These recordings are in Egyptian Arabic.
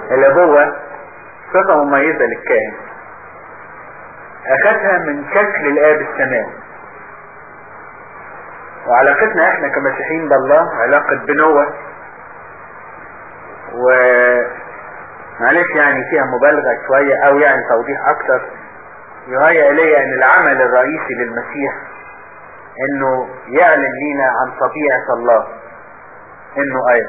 الابوة صفة مميزة للكائن اخذها من شكل الاب السماوي وعلاقتنا احنا كمسيحيين بالله علاقة بنوة و معلش يعني فيها مبالغة شوية او يعني توضيح اكتر يهيأ الي ان العمل الرئيسي للمسيح انه يعلن لينا عن طبيعة الله انه ايضا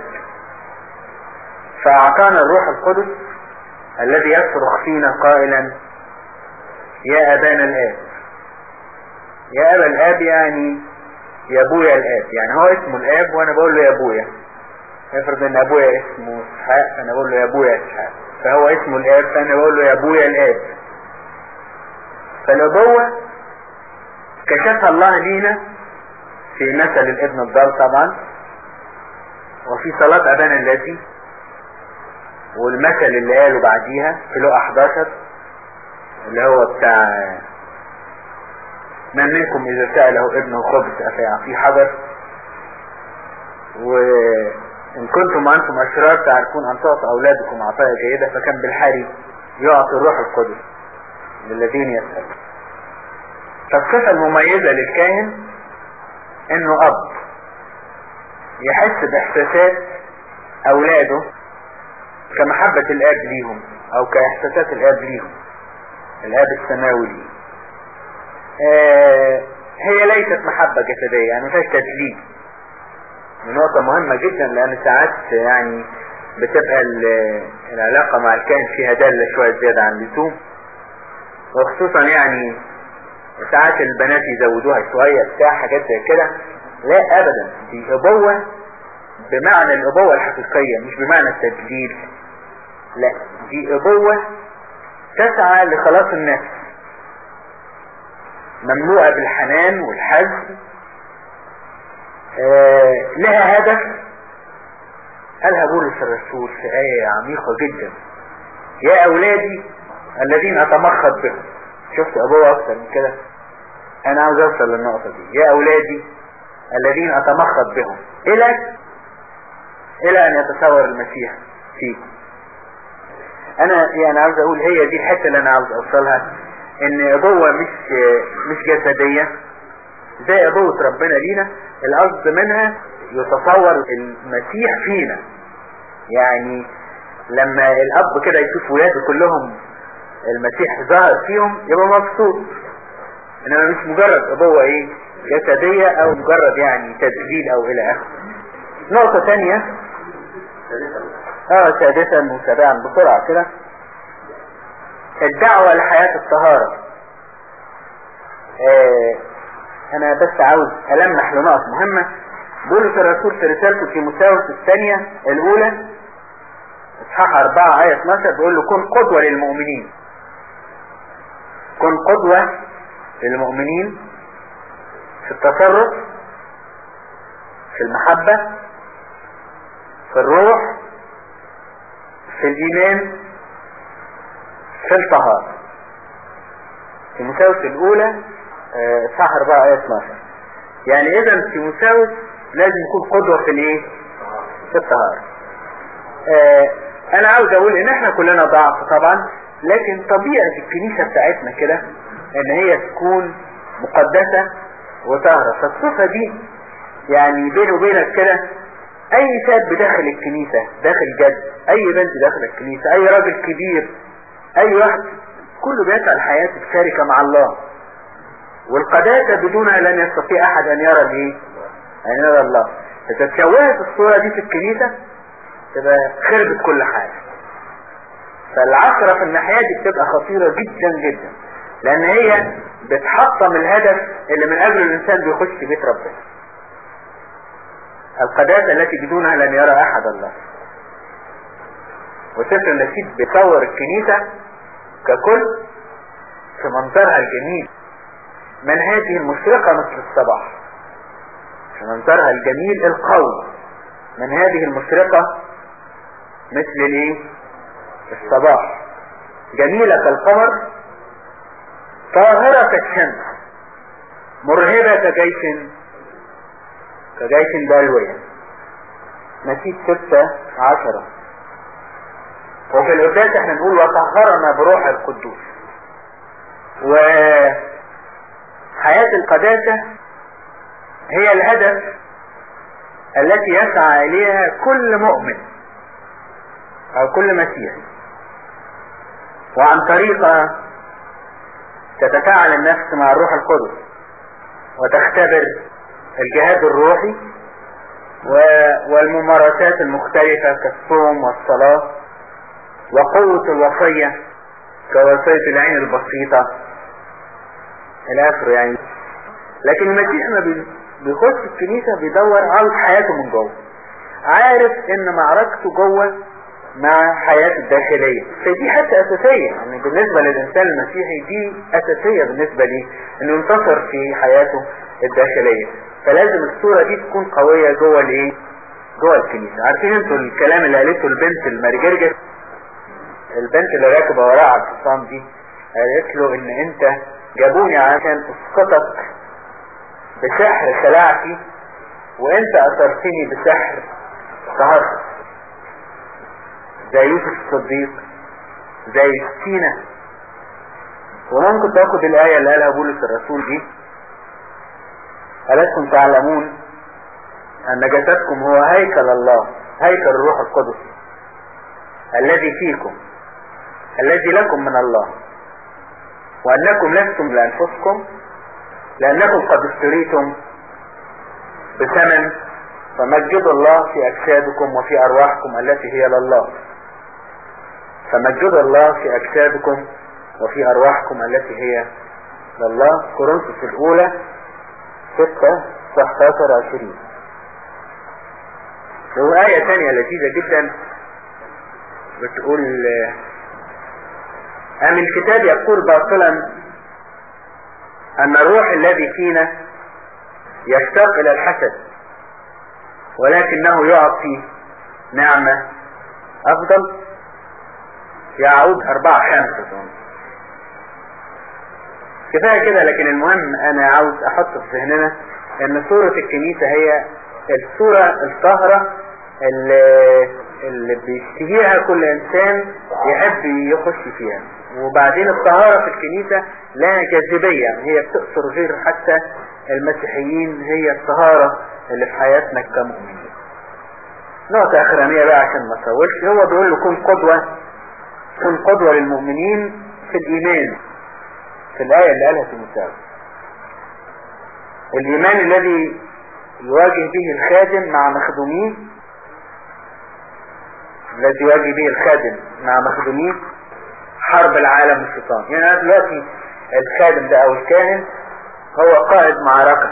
فاعطانا الروح القدس الذي يصرخ فينا قائلا يا ابانا الاب يا ابا الاب يعني يا ابويا الاب يعني هو اسمه الاب وانا بقول له يا ابويا افرض ان ابويا اسمه اسحاق فانا بقول له يا ابويا اسحاق فهو اسمه الاب فانا بقول له يا ابويا الاب فالابوة كشفها الله لينا في مثل الابن الضال طبعا وفي صلاة ابانا الذي والمثل اللي قاله بعديها في لقا 11 اللي هو بتاع من منكم اذا سأله ابنه خبز افيعطيه حجر وان كنتم انتم اشرار تعرفون ان تعطوا اولادكم عطايا جيدة فكان بالحري يعطي الروح القدس للذين يسألون فالصفة المميزة للكاهن انه اب يحس باحساسات اولاده كمحبة الاب ليهم او كاحساسات الاب ليهم الاب السماوي ليهم آه هي ليست محبة جسدية يعني مفيهاش تدليل نقطة مهمة جدا لان ساعات يعني بتبقى العلاقة مع الكائن فيها دالة شوية زيادة عن اللزوم وخصوصا يعني ساعات البنات يزودوها شوية بتاع حاجات زي كده لا ابدا دي ابوة بمعنى الابوة الحقيقية مش بمعنى التدليل لا دي ابوة تسعى لخلاص النفس مملوءة بالحنان والحزم آه لها هدف قالها بولس الرسول في آية عميقة جدا يا أولادي الذين أتمخض بهم شفت أبوه أكثر من كده أنا عاوز أوصل للنقطة دي يا أولادي الذين أتمخض بهم إلى إلى أن يتصور المسيح فيكم أنا يعني عاوز أقول هي دي الحتة اللي أنا عاوز أوصلها إن أبوة مش مش جسدية زي أبوة ربنا لينا القصد منها يتصور المسيح فينا يعني لما الأب كده يشوف ولاده كلهم المسيح ظهر فيهم يبقى مبسوط انما مش مجرد ابوة ايه جسدية او مجرد يعني تدليل او الى اخره نقطة تانية اه سادسا وسابعا بسرعة كده الدعوة لحياة الطهارة آه انا بس عاوز المح لنقط مهمة بولس الرسول في رسالته في مساوس الثانية الاولى اصحاح 4 آية 12 بيقول له كن قدوة للمؤمنين كن قدوة للمؤمنين في التصرف في المحبة في الروح في الإيمان في الطهارة في مساوس الأولى اصحاح 4 آية 12 يعني إذا في مساوس لازم يكون قدوة في الإيه؟ في الطهارة آه أنا عاوز أقول إن إحنا كلنا ضعف طبعا لكن طبيعة الكنيسة بتاعتنا كده ان هي تكون مقدسة وطاهرة فالصفة دي يعني بيني وبينك كده اي شاب داخل الكنيسة داخل جد اي بنت داخل الكنيسة اي راجل كبير اي واحد كله بيسعى حياته بشركة مع الله والقداسة بدونها لن يستطيع احد ان يرى الايه ان يرى الله اذا تشوهت الصورة دي في الكنيسة تبقى خربت كل حاجة فالعثرة في الناحية دي بتبقى خطيرة جدا جدا لان هي بتحطم الهدف اللي من اجله الانسان بيخش بيت ربنا القداسة التي بدونها لن يرى احد الله وسفر النشيد بيصور الكنيسة ككل في منظرها الجميل من هذه المشرقة مثل الصباح في منظرها الجميل القوي من هذه المشرقة مثل الايه الصباح جميلة كالقمر طاهرة كالشمس مرهبة كجيش كجيش بلوية نسيت ستة عشرة وفي القداس احنا نقول وطهرنا بروح القدوس وحياة القداسة هي الهدف التي يسعى اليها كل مؤمن او كل مسيحي وعن طريقة تتفاعل النفس مع الروح القدس وتختبر الجهاد الروحي والممارسات المختلفة كالصوم والصلاة وقوة الوصية كوصية العين البسيطة الى اخره يعني لكن المسيح ما بيخش الكنيسة بيدور على حياته من جوه عارف ان معركته جوه مع حياته الداخلية فدي حتى اساسية يعني بالنسبة للانسان المسيحي دي اساسية بالنسبة لي انه ينتصر في حياته الداخلية فلازم الصورة دي تكون قوية جوه الايه جوه الكنيسة عارفين انتوا الكلام اللي قالته البنت المرجرجة البنت اللي راكبة وراء على الحصان دي قالت له ان انت جابوني عشان اسقطك بسحر خلعتي وانت اثرتني بسحر سهرت زي يوسف الصديق زي سكينة وممكن تاخد الآية اللي قالها بولس الرسول دي ألستم تعلمون أن جسدكم هو هيكل الله هيكل الروح القدس الذي فيكم الذي لكم من الله وأنكم لستم لأنفسكم لأنكم قد اشتريتم بثمن فمجدوا الله في أجسادكم وفي أرواحكم التي هي لله فمجدوا الله في أجسادكم وفي أرواحكم التي هي لله كورنثوس الأولى 6 19 20 وآية ثانية لذيذة جدا بتقول أم الكتاب يقول باطلا أن الروح الذي فينا يشتاق إلى الحسد ولكنه يعطي نعمة أفضل يعود أربعة خمسة كفاية كده لكن المهم أنا عاوز أحط في ذهننا أن صورة الكنيسة هي الصورة الطاهرة اللي, اللي بيشتهيها كل إنسان يحب يخش فيها وبعدين الطهارة في الكنيسة لها جاذبية هي بتأثر غير حتى المسيحيين هي الطهارة اللي في حياتنا كمؤمنين نقطة أخرانية بقى عشان ما أطولش هو بيقول له كن قدوة كن قدوة للمؤمنين في الإيمان في الآية اللي قالها تيموثاوس الإيمان الذي يواجه به الخادم مع مخدوميه الذي يواجه به الخادم مع مخدوميه حرب العالم والشيطان يعني أنا دلوقتي الخادم ده أو الكاهن هو قائد معركة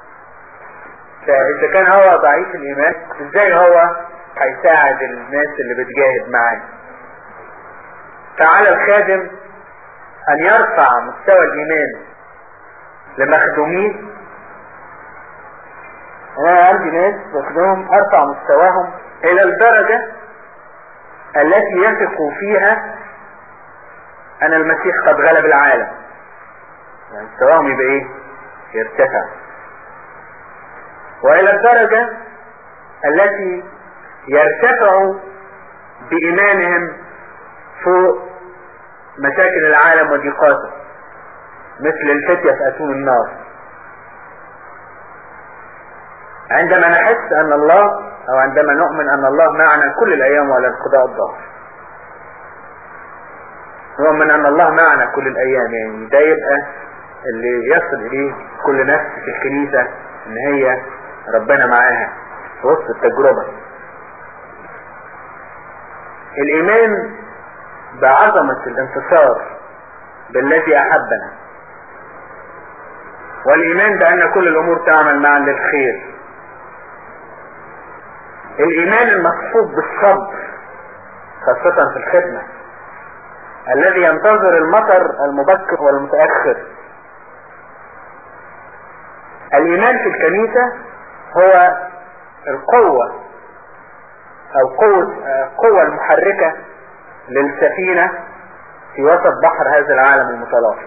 فإذا كان هو ضعيف الإيمان إزاي هو هيساعد الناس اللي بتجاهد معاه فعلى الخادم أن يرفع مستوى الإيمان لمخدوميه أنا عندي ناس بخدمهم أرفع مستواهم إلى الدرجة التي يثقوا فيها أن المسيح قد غلب العالم يعني مستواهم يبقى إيه؟ يرتفع وإلى الدرجة التي يرتفع بإيمانهم فوق مشاكل العالم وضيقاته مثل الفتية في أتون النار عندما نحس أن الله أو عندما نؤمن أن الله معنا كل الأيام ولا انقضاء الظهر نؤمن أن الله معنا كل الأيام يعني ده يبقى اللي يصل إليه كل نفس في الكنيسة إن هي ربنا معاها في وسط التجربة الإيمان بعظمة الانتصار بالذي أحبنا والإيمان بأن كل الأمور تعمل معا للخير الإيمان المصفوف بالصبر خاصة في الخدمة الذي ينتظر المطر المبكر والمتأخر الإيمان في الكنيسة هو القوة أو قوة القوة المحركة للسفينة في وسط بحر هذا العالم المتلاطم